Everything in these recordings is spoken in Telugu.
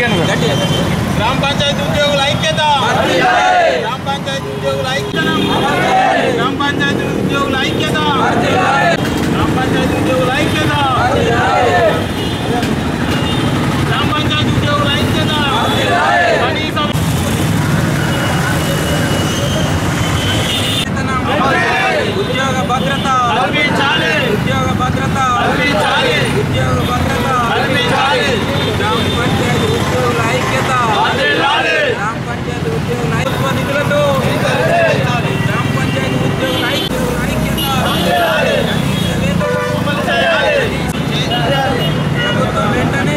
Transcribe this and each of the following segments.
గట్టిగా గ్రామ పంచాయతీ ఉద్యోగుల ఐక్యత గ్రామ పంచాయతీ ఉద్యోగుల ఐక్యత గ్రామ పంచాయతీ ఉద్యోగుల ఐక్యత గ్రామ పంచాయతీ ఉద్యోగుల ఐక్యత గ్రామ పంచాయతీ ఉద్యోగుల ఐక్యత కనీసం ఉద్యోగ భద్రత కల్పించాలి ఉద్యోగ భద్రత కల్పించాలి ఉద్యోగ భద్రత కల్పించాలి గ్రామ పంచాయతీ ఉద్యోగుల ఐక్యత వర్ధిల్లాలి. గ్రామ పంచాయతీ ఉద్యోగుల ఐక్య నిధులతో గ్రామ పంచాయతీ ఉద్యోగుల ఐక్య ఐక్యత కనీస వేతనం అమలు చేయాలి ప్రభుత్వం వెంటనే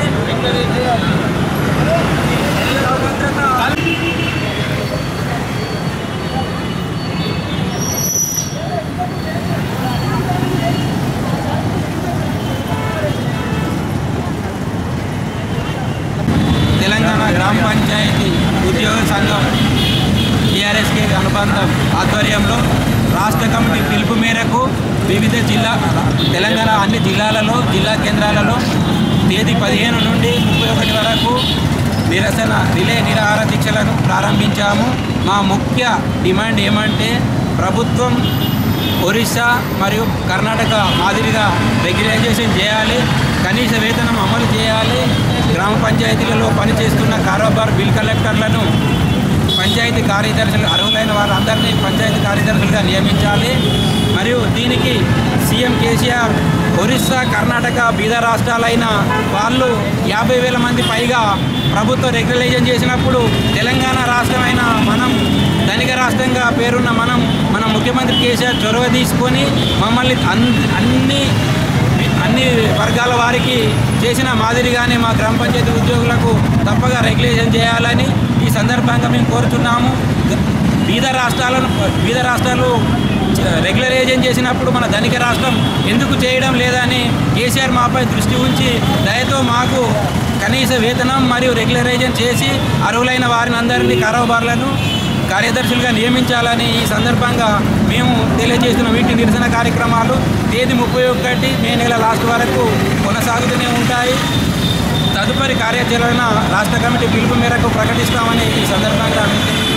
ఉద్యోగ భద్రత తెలంగాణ గ్రామ పంచాయతీ ఉద్యోగ సంఘం టీఆర్ఎస్కి అనుబంధం ఆధ్వర్యంలో రాష్ట్ర కమిటీ పిలుపు మేరకు వివిధ జిల్లా తెలంగాణ అన్ని జిల్లాలలో జిల్లా కేంద్రాలలో తేదీ పదిహేను నుండి ముప్పై ఒకటి వరకు నిరసన రిలే నిరాహార దీక్షలను ప్రారంభించాము మా ముఖ్య డిమాండ్ ఏమంటే ప్రభుత్వం ఒరిస్సా మరియు కర్ణాటక మాదిరిగా రెగ్యులైజేషన్ చేయాలి కనీస వేతనం అమలు చేయాలి గ్రామ పంచాయతీలలో పనిచేస్తున్న కారోబార్ బిల్ కలెక్టర్లను పంచాయతీ కార్యదర్శులు అర్హులైన వారందరినీ పంచాయతీ కార్యదర్శులుగా నియమించాలి మరియు దీనికి సీఎం కేసీఆర్ ఒరిస్సా కర్ణాటక బీద రాష్ట్రాలైన వాళ్ళు యాభై వేల మంది పైగా ప్రభుత్వం రెగ్యులైజేషన్ చేసినప్పుడు తెలంగాణ రాష్ట్రమైన మనం ధనిక రాష్ట్రంగా పేరున్న మనం మన ముఖ్యమంత్రి కేసీఆర్ చొరవ తీసుకొని మమ్మల్ని అన్ అన్ని అన్ని వర్గాల వారికి చేసిన మాదిరిగానే మా గ్రామ పంచాయతీ ఉద్యోగులకు తప్పగా రెగ్యులేషన్ చేయాలని ఈ సందర్భంగా మేము కోరుతున్నాము బీద రాష్ట్రాలను బీద రాష్ట్రాలు చ- రెగ్యులరైజేషన్ చేసినప్పుడు మన ధనిక రాష్ట్రం ఎందుకు చేయడం లేదని కేసీఆర్ మాపై దృష్టి ఉంచి దయతో మాకు కనీస వేతనం మరియు రెగ్యులరైజేషన్ చేసి అర్హులైన వారిని అందరినీ కారోబార్లను కార్యదర్శులుగా నియమించాలని ఈ సందర్భంగా మేము తెలియజేస్తున్న వీటి నిరసన కార్యక్రమాలు తేదీ ముప్పై ఒకటి మే నెల లాస్ట్ వరకు కొనసాగుతూనే ఉంటాయి తదుపరి కార్యాచరణ రాష్ట్ర కమిటీ పిలుపు మేరకు ప్రకటిస్తామని ఈ సందర్భంగా